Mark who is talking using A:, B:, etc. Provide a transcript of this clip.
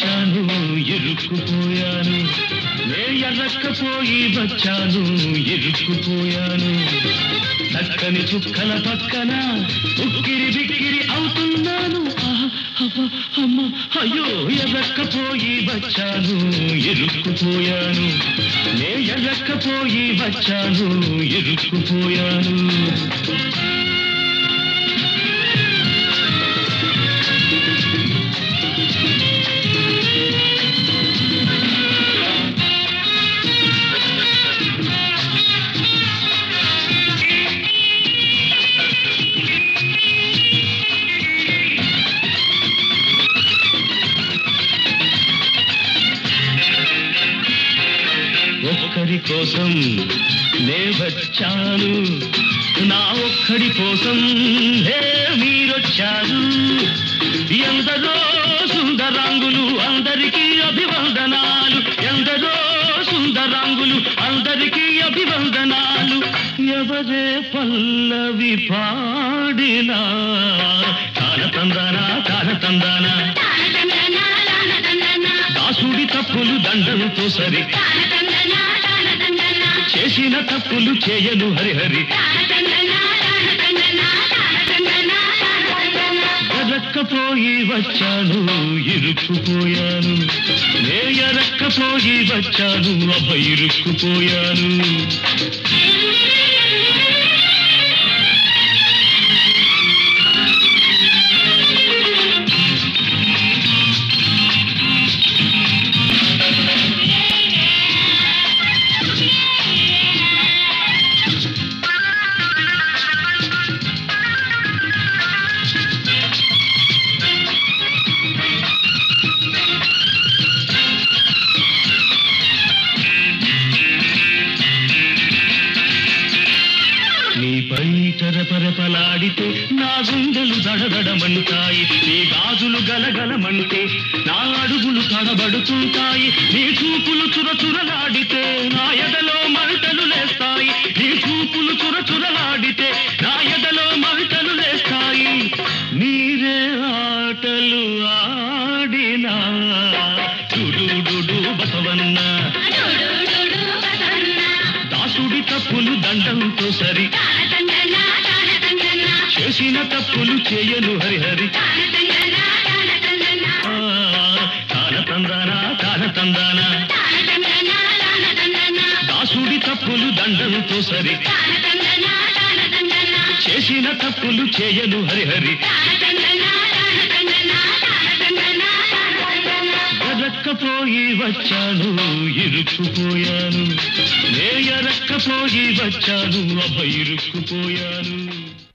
A: వచ్చాను ఇరుక్కుపోయాను నే ఎర్రక్కపోయి వచ్చాను ఇరుక్కుపోయాను చక్కని చుక్కల పక్కన ఉక్కిరి బిక్కిరి అవుతున్నాను ఆహా, అబ్బా, అమ్మ అయ్యో ఎర్రక్కపోయి వచ్చాను ఇరుక్కుపోయాను నే ఎర్రక్కపోయి వచ్చాను ఇరుక్కుపోయాను ఒక్కరి కోసం నే వచ్చాను నా ఒక్కడి కోసం హే మీరొచ్చారు ఎందరో సుందరాంగులు అందరికీ అభివందనాలు ఎందరో సుందరాంగులు అందరికీ అభివందనాలు ఎవరే పల్లవి పాడినా కాలతందానా కాలతందానా దాసుడి తప్పులు దండంతో సరి చేసిన తప్పులు చేయను హరిహరి ఎరక్కపోయి వచ్చాను ఇరుక్కుపోయాను నే ఎరక్కపోయి వచ్చాను అబ్బ ఇరుక్కుపోయాను నీపై తెరపరపలాడితే నా గుండెలు దడదడమంటాయి నీ గాజులు గలగలమంటే నా అడుగులు తడబడుతుంటాయి నీ చూపులు చురచురలాడితే నా ఎదలో మంటలు లేస్తాయి నీ చూపులు చురచురలాడితే నా ఎదలో మంటలు లేస్తాయి మీరే ఆటలు ఆడినా చుడు బసవన్న దాసుడి తప్పులు దండంతో సరి చేసిన తప్పులు చేయను హరిహరి ఆ, కాలతందానా కాలతందానా దాసుడి తప్పులు దండంతో సరి చేసిన తప్పులు చేయను హరిహరి ఎరక్కపోయి వచ్చాను ఇరుక్కుపోయాను నే ఎరక్కపోయి వచ్చాను అబ్బ ఇరుక్కుపోయాను